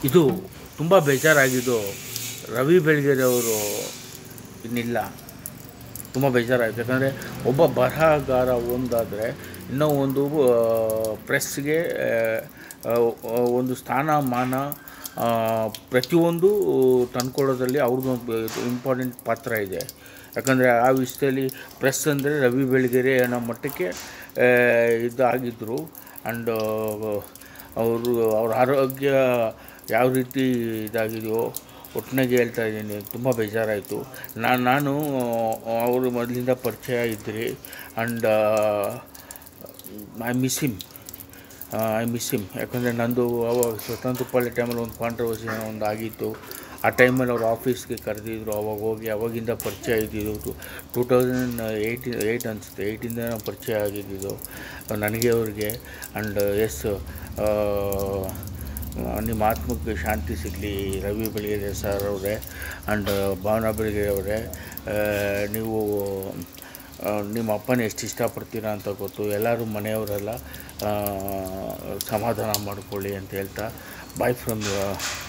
ಇದು ತುಂಬ ಬೇಜಾರಾಗಿದ್ದು ರವಿ ಬೆಳಗೆರೆ ಅವರು ಇನ್ನಿಲ್ಲ ತುಂಬ ಬೇಜಾರಾಯಿತು ಯಾಕಂದರೆ ಒಬ್ಬ ಬರಹಗಾರ ಒಂದಾದರೆ ಇನ್ನೂ ಒಂದು ಪ್ರೆಸ್ಗೆ ಒಂದು ಸ್ಥಾನಮಾನ ಆ, ಪ್ರತಿಯೊಂದು ತಂದ್ಕೊಡೋದ್ರಲ್ಲಿ ಅವ್ರದ್ದು ಇಂಪಾರ್ಟೆಂಟ್ ಪಾತ್ರ ಇದೆ ಯಾಕಂದರೆ ಆ ವಿಷಯದಲ್ಲಿ ಪ್ರೆಸ್ ಅಂದರೆ ರವಿ ಬೆಳಗೆರೆ ಅನ್ನೋ ಮಟ್ಟಕ್ಕೆ ಆ, ಇದಾಗಿದ್ದರು ಆ್ಯಂಡ್ ಅವರು ಅವ್ರ ಆರೋಗ್ಯ ಯಾವ ರೀತಿ ಇದಾಗಿದೆಯೋ ಒಟ್ಟಿನಾಗೆ ಹೇಳ್ತಾ ಇದ್ದೀನಿ ತುಂಬ ಬೇಜಾರಾಯಿತು ನಾನು ನಾನು ಅವರು ಮೊದಲಿಂದ ಪರಿಚಯ ಇದ್ರಿ and I miss him I miss him ಯಾಕಂದರೆ ನಂದು ಅವಾಗ ಸ್ವತಂತ್ರ ಪಾಳ್ಯ ಟೈಮಲ್ಲಿ ಒಂದು ಕಾಂಟ್ರವರ್ಸಿ ಒಂದು ಆಗಿತ್ತು ಆ ಟೈಮಲ್ಲಿ ಅವ್ರು ಆಫೀಸ್ಗೆ ಕರೆದಿದ್ರು ಅವಾಗ ಹೋಗಿ ಅವಾಗಿಂದ ಪರಿಚಯ ಇದ್ದಿದ್ದು ಟೂ ತೌಸಂಡ್ ಏಯ್ಟಿ ಏಯ್ಟ್ ಅನಿಸುತ್ತೆ ಏಯ್ಟಿಂದ ನಾವು ಪರಿಚಯ ಆಗಿದ್ದು ನನಗೆ ಅವ್ರಿಗೆ ಆ್ಯಂಡ್ ಎಸ್ ನಿಮ್ಮ ಆತ್ಮಕ್ಕೆ ಶಾಂತಿ ಸಿಗಲಿ ರವಿ ಬೆಳಗೆರೆ ಸರ್ ಅವರೇ ಆ್ಯಂಡ್ ಭಾವನಾ ಬೆಳಗೆರೆ ಅವರೇ ಆ, ನೀವು ಆ, ನಿಮ್ಮ ಅಪ್ಪನ ಎಷ್ಟು ಇಷ್ಟಪಡ್ತೀರಾ ಅಂತ ಗೊತ್ತು ಎಲ್ಲರೂ ಮನೆಯವರೆಲ್ಲ ಆ, ಸಮಾಧಾನ ಮಾಡ್ಕೊಳ್ಳಿ ಅಂತ ಹೇಳ್ತಾ ಬಾಯ್ ಫ್ರಮ್